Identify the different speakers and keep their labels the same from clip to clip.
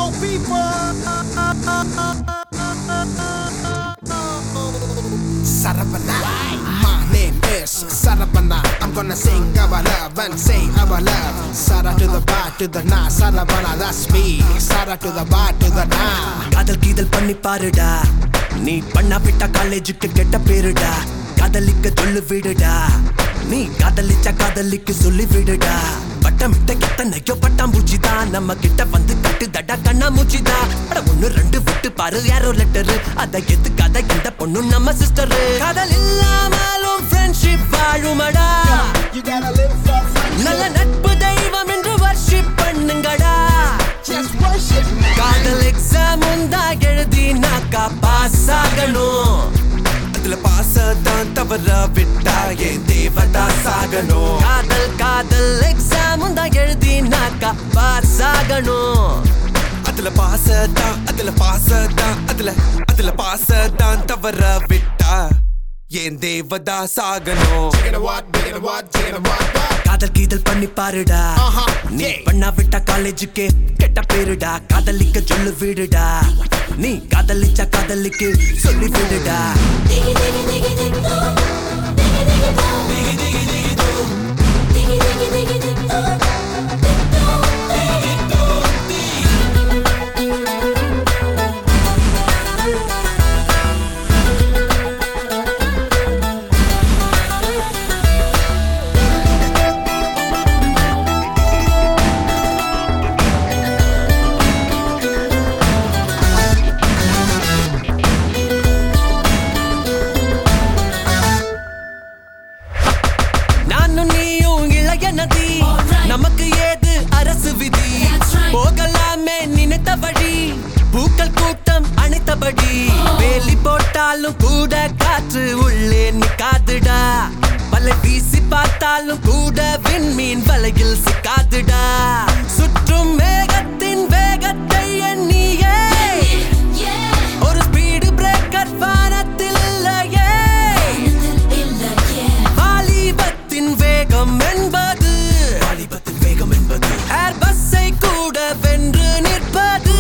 Speaker 1: Saravana. My name is Saravana. I'm gonna sing about love and say about love. Sara to the bar to the na, Saravana, that's me. Sara to the bar to the na.
Speaker 2: காதல் கீதல் பண்ணி பாருடா நீ பண்ணா விட்டா காலேஜுக்கு கெட்ட பேருடா காதலிக்க சொல்லு விடுடா நீ காதலிச்சா காதலிக்கு சொல்லி விடுடா பட்டமிட்ட எத்தனையோ பட்டாம்பூச்சி தான் நம்ம கிட்ட வந்து கட்டுதடா கண்ணாமூச்சி தான் அட ஒண்ணு ரெண்டு விட்டு பாரு யாரோ லெட்டரு அத எதுக்காத இந்த பொண்ணு நம்ம சிஸ்டர் காதல் இல்லாமலும் ஃப்ரெண்ட்ஷிப் வாழுமடா
Speaker 1: You gotta live for friendship.
Speaker 2: நல்ல நட்பு தெய்வம் என்று வர்ஷிப் பண்ணுங்கடா
Speaker 1: Just worship me.
Speaker 2: காதல் எக்ஸாம் உண்டா எழுதினாக்கா பாஸ் ஆகணும்
Speaker 3: அதுல பாச தான் தவற விட்டா என் தேவதா சாகணும்
Speaker 2: காதல் காதல் எக்ஸாம் உண்டா எழுதினாக்கா பாஸ் ஆகணும்
Speaker 3: அதுல பாச தான் அதுல பாச தான் அதுல அதுல பாச தான் தவற விட்டா என் தேவதா சாகணும்
Speaker 1: Chicken a what, chicken a what, chicken a what, what?
Speaker 2: காதல் கீதல் பண்ணி பாருடா
Speaker 1: Uh-huh.
Speaker 2: நீ
Speaker 1: Yeah.
Speaker 2: பண்ணா விட்டா காலேஜுக்கு கெட்ட பேருடா காதலிக்க சொல்லு விடுடா நீ காதலிச்சா காதலிக்கு சொல்லி விடுடா
Speaker 4: Diggy diggy diggy dig do. Diggy diggy do. Diggy diggy diggy do. Diggy diggy diggy dig do. Dig do. Diggy do.
Speaker 2: நானும் நீயும் இளைய நதி
Speaker 4: Alright.
Speaker 2: நமக்கு ஏது அரசு விதி
Speaker 4: That's right.
Speaker 2: போகலாமே நினைத்த வழி பூக்கள் கூட்டம் அணைத்தபடி வேலி போட்டாலும் கூட காற்று உள்ளே நிக்காதுடா வலை வீசி பார்த்தாலும் கூட விண்மீன் வலையில் சிக்காதுடா சுற்றும் மேகத்தின் வேகத்தை எண்ணியே
Speaker 4: Yeah.
Speaker 2: ஒரு ஸ்பீடு பிரேக்கர் வானத்தில் இல்லையே
Speaker 4: இல்ல yeah.
Speaker 2: வாலிபத்தின் வேகம் என்பது வாலிபத்தின் வேகம் என்பது ஏர் பஸ்ஸை கூட வென்று நிற்பது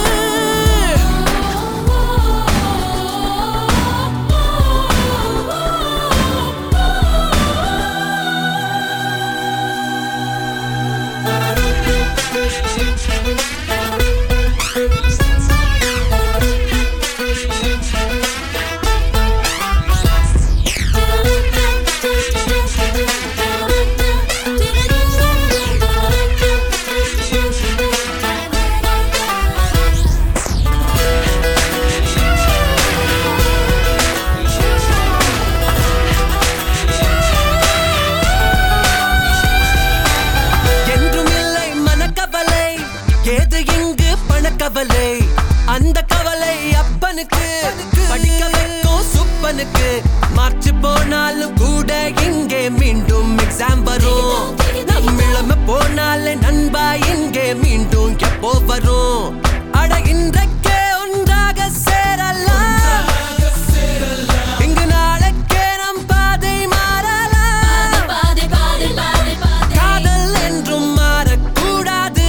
Speaker 2: என்றும் இல்லை மனக்கவலை ஏது இங்கு பணக்கவலை அந்த கவலை அப்பனுக்கு படிக்க வைக்கும் சுப்பனுக்கு மார்ச் போனாலும் கூட இங்கே மீண்டும் எக்ஸாம் வரும் நம் இளமை போனாலே நண்பா இங்கே மீண்டும் எப்போ வரும் அட இன்றைக்கே ஒன்றாக சேரலாம் இங்கு நாளைக்கே நம் பாதை மாறலாம்
Speaker 4: பாதை பாதை பாதை பாதை
Speaker 2: காதல் என்றும் மாறக்கூடாது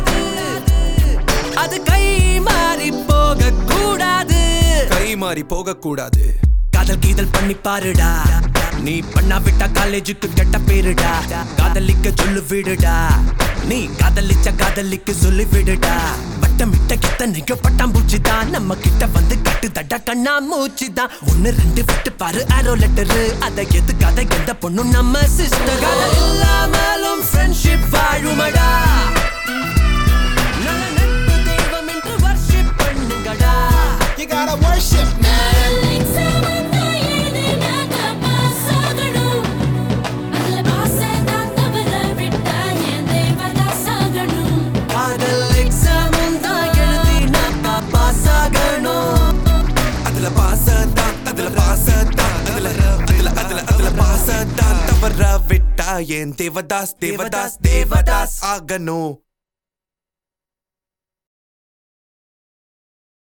Speaker 2: அது கை மாறி போக கூடாது
Speaker 3: கை மாறி போக கூடாது
Speaker 2: காதல் கீதல் பண்ணி பாருடா நீ பண்ணா விட்டா காலேஜுக்கு கெட்ட பேருடா காதலிக்க சொல்லு விடுடா நீ காதலிச்ச காதலிக்கு சொல்லி விடுடா வட்டமிட்ட கித்தனையோ பட்டாம்பூச்சி தான் நம்ம கிட்ட வந்து கட்டு தட்டா கண்ணா மூச்சு தான் ஒன்னு ரெண்டு விட்டு பாரு ஆரோ லெட்டரு அதை எதுக்காத எந்த பொண்ணும் நம்ம சிஸ்டர் காதல் இல்லாமலும் ஃப்ரெண்ட்ஷிப் வாழுமடா நல்ல நட்பு தெய்வம் என்று வர்ஷிப் பண்ணுங்கடா
Speaker 1: You gotta worship me.
Speaker 4: Exam வந்தா எழுதினாக்கா பாஸ் ஆகணும். அதுல பாஸ் தான் தவற விட்டா என் தேவதா சாகணும்.
Speaker 2: காதல் எக்ஸாம் தான் எழுதினா பாஸ் ஆகணும்
Speaker 3: அதுல பாச தான் அதுல பாச தான் அதுல அதுல அதுல அதுல பாச தான் தவற விட்டா என் தேவதாஸ் தேவதாஸ் தேவதாஸ் ஆகணும்